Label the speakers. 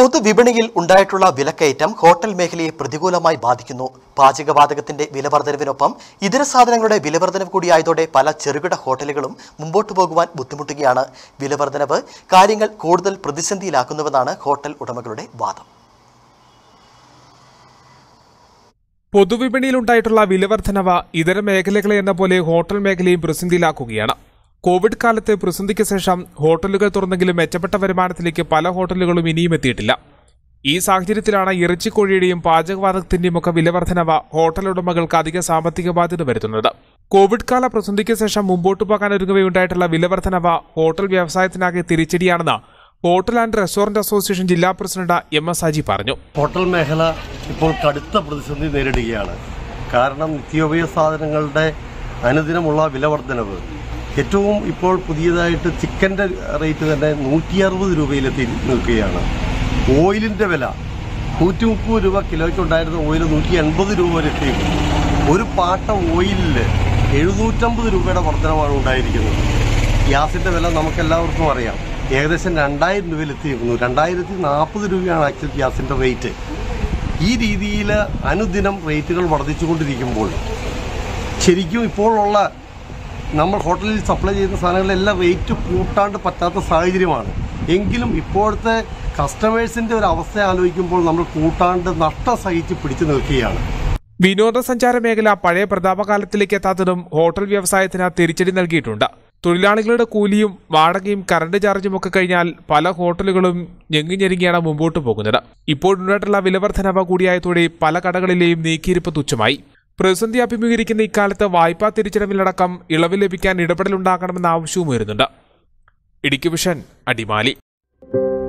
Speaker 1: പൊതുവിപണിയിൽ ഉണ്ടായിട്ടുള്ള വിലക്കയറ്റം ഹോട്ടൽ മേഖലയെ പ്രതികൂലമായി ബാധിക്കുന്നു പാചകവാതകത്തിന്റെ വിലവർദ്ധനവിനൊപ്പം ഇതര സാധനങ്ങളുടെ വിലവർദ്ധനവ് കൂടിയായതോടെ പല ചെറുകിട ഹോട്ടലുകളും മുമ്പോട്ടു പോകുവാൻ ബുദ്ധിമുട്ടുകയാണ് വിലവർദ്ധനവ് കാര്യങ്ങൾ കൂടുതൽ പ്രതിസന്ധിയിലാക്കുന്നുവെന്നാണ് ഹോട്ടൽ ഉടമകളുടെ വാദം
Speaker 2: പൊതുവിപണിയിലുണ്ടായിട്ടുള്ള വിലവർദ്ധനവ് ഇതര മേഖലകളെ എന്ന പോലെ ഹോട്ടൽ മേഖലയും പ്രതിസന്ധിയിലാക്കുകയാണ് കോവിഡ് കാലത്ത് പ്രതിസന്ധിക്ക് ശേഷം ഹോട്ടലുകൾ തുറന്നെങ്കിലും മെച്ചപ്പെട്ട വരുമാനത്തിലേക്ക് പല ഹോട്ടലുകളും ഇനിയും എത്തിയിട്ടില്ല ഈ സാഹചര്യത്തിലാണ് ഇറച്ചിക്കോഴിയുടെയും പാചകവാതകത്തിന്റെയും ഒക്കെ വിലവർദ്ധനവ് ഹോട്ടൽ ഉടമകൾക്ക് അധിക സാമ്പത്തിക ബാധ്യത വരുത്തുന്നത് കോവിഡ് കാല പ്രതിസന്ധിക്ക് ശേഷം മുമ്പോട്ടു പോകാൻ ഒരുങ്ങവെയുണ്ടായിട്ടുള്ള വിലവർദ്ധനവ് ഹോട്ടൽ വ്യവസായത്തിനാകെ തിരിച്ചടിയാണെന്ന് ഹോട്ടൽ ആൻഡ് റെസ്റ്റോറന്റ് അസോസിയേഷൻ ജില്ലാ പ്രസിഡന്റ് എം എസ് അജി പറഞ്ഞു
Speaker 3: ഹോട്ടൽ മേഖല ഇപ്പോൾ കടുത്ത പ്രതിസന്ധി നേരിടുകയാണ് കാരണം നിത്യോപയോഗ സാധനങ്ങളുടെ അനുദിനമുള്ള വില വർധനവ് ഏറ്റവും ഇപ്പോൾ പുതിയതായിട്ട് ചിക്കൻ്റെ റേറ്റ് തന്നെ നൂറ്റി അറുപത് രൂപയിലെത്തി നിൽക്കുകയാണ് ഓയിലിൻ്റെ വില നൂറ്റി മുപ്പത് രൂപ കിലോയ്ക്ക് ഉണ്ടായിരുന്ന ഓയിൽ നൂറ്റി എൺപത് രൂപ വരെ എത്തിയിരിക്കുന്നു ഒരു പാട്ട ഓയിലിൽ എഴുന്നൂറ്റമ്പത് രൂപയുടെ വർധനമാണ് ഉണ്ടായിരിക്കുന്നത് ഗ്യാസിൻ്റെ വില നമുക്കെല്ലാവർക്കും അറിയാം ഏകദേശം രണ്ടായിരം രൂപയിൽ എത്തിയിരിക്കുന്നു രണ്ടായിരത്തി നാൽപ്പത് രൂപയാണ് ആക്ച്വൽ ഗ്യാസിൻ്റെ റേറ്റ് ഈ രീതിയിൽ അനുദിനം റേറ്റുകൾ വർദ്ധിച്ചുകൊണ്ടിരിക്കുമ്പോൾ ശരിക്കും ഇപ്പോഴുള്ള നമ്മൾ ഹോട്ടലിൽ സപ്ലൈ ചെയ്യുന്ന സാധനങ്ങളെല്ലാം റേറ്റ് കൂട്ടാണ്ട് പറ്റാത്ത സാഹചര്യമാണ് എങ്കിലും ഇപ്പോഴത്തെ കസ്റ്റമേഴ്സിൻ്റെ ഒരു അവസ്ഥ ആലോചിക്കുമ്പോൾ നമ്മൾ കൂട്ടാണ്ട് നഷ്ടം സഹിച്ച് പിടിച്ചു നിൽക്കുകയാണ്
Speaker 2: വിനോദസഞ്ചാര മേഖല പഴയ പ്രതാപകാലത്തിലേക്ക് എത്താത്തതും ഹോട്ടൽ വ്യവസായത്തിന് തിരിച്ചടി നൽകിയിട്ടുണ്ട് തൊഴിലാളികളുടെ കൂലിയും വാടകയും കറണ്ട് ചാർജും ഒക്കെ കഴിഞ്ഞാൽ പല ഹോട്ടലുകളും ഞെങ്ങിഞ്ഞെരുങ്ങിയാണ് മുമ്പോട്ട് പോകുന്നത് ഇപ്പോഴുണ്ടായിട്ടുള്ള വിലവർദ്ധനവ കൂടിയായതോടെ പല കടകളിലെയും നീക്കിയിരിപ്പ് തുച്ഛമായി പ്രതിസന്ധി അഭിമുഖീകരിക്കുന്ന ഇക്കാലത്ത് വായ്പാ തിരിച്ചടവിലടക്കം ഇളവ് ലഭിക്കാൻ ഇടപെടലുണ്ടാകണമെന്ന ആവശ്യവും വരുന്നുണ്ട് ഇടുക്കി വിഷൻ അടിമാലി